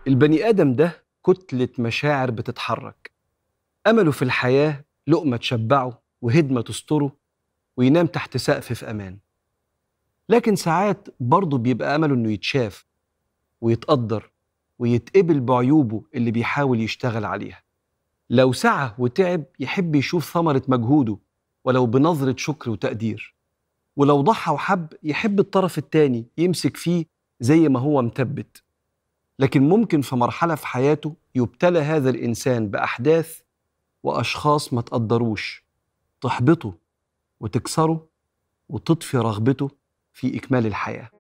البني آدم ده كتلة مشاعر بتتحرك أمله في الحياة لقمة تشبعه وهدمة تستره وينام تحت سقف في أمان لكن ساعات برضه بيبقى أمله إنه يتشاف ويتقدر ويتقبل بعيوبه اللي بيحاول يشتغل عليها لو سعى وتعب يحب يشوف ثمرة مجهوده ولو بنظرة شكر وتقدير ولو ضحى وحب يحب الطرف التاني يمسك فيه زي ما هو مثبت لكن ممكن في مرحلة في حياته يبتلى هذا الإنسان بأحداث وأشخاص ما تقدروش تحبطه وتكسره وتطفي رغبته في إكمال الحياة